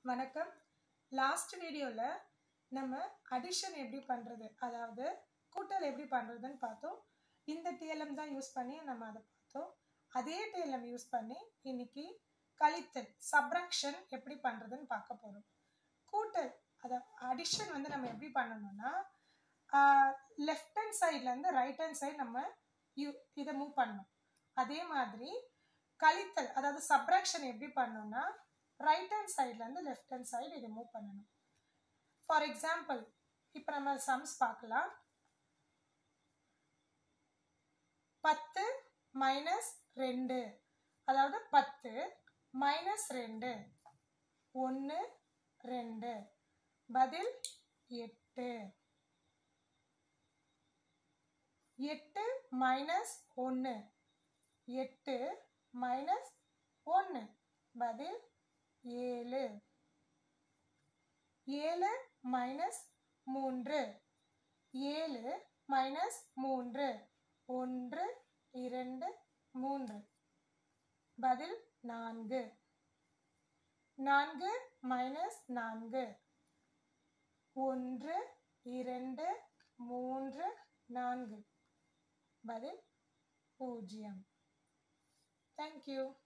வணக்கம் லாஸ்ட் வீடியோவில் நம்ம அடிஷன் எப்படி பண்ணுறது அதாவது கூட்டல் எப்படி பண்ணுறதுன்னு பார்த்தோம் இந்த டிஎல்எம் தான் யூஸ் பண்ணி நம்ம அதை பார்த்தோம் அதே டிஎல்எம் யூஸ் பண்ணி இன்னைக்கு கழித்தல் சப்ராக்ஷன் எப்படி பண்ணுறதுன்னு பார்க்க போகிறோம் கூட்டல் அதை அடிஷன் வந்து நம்ம எப்படி பண்ணணும்னா லெஃப்ட் ஹேண்ட் சைட்லேருந்து ரைட் ஹேண்ட் சைடு நம்ம யூ இதை மூவ் பண்ணணும் அதே மாதிரி கழித்தல் அதாவது சப்ராக்ஷன் எப்படி பண்ணணும்னா ரைட் ஹேண்ட் சைட்லேருந்து லெஃப்ட் ஹேண்ட் சைடு இதை மூவ் பண்ணணும் ஃபார் எக்ஸாம்பிள் இப்போ நம்ம சம்ஸ் பார்க்கலாம் பத்து மைனஸ் ரெண்டு அதாவது பத்து மைனஸ் ரெண்டு ஒன்று ரெண்டு பதில் எட்டு எட்டு மைனஸ் ஒன்று எட்டு மைனஸ் ஒன்று பதில் ஏழு ஏழு மைனஸ் மூன்று ஏழு மைனஸ் மூன்று ஒன்று இரண்டு மூன்று பதில் நான்கு நான்கு மைனஸ் நான்கு ஒன்று இரண்டு மூன்று நான்கு பதில் பூஜ்ஜியம் தேங்க்யூ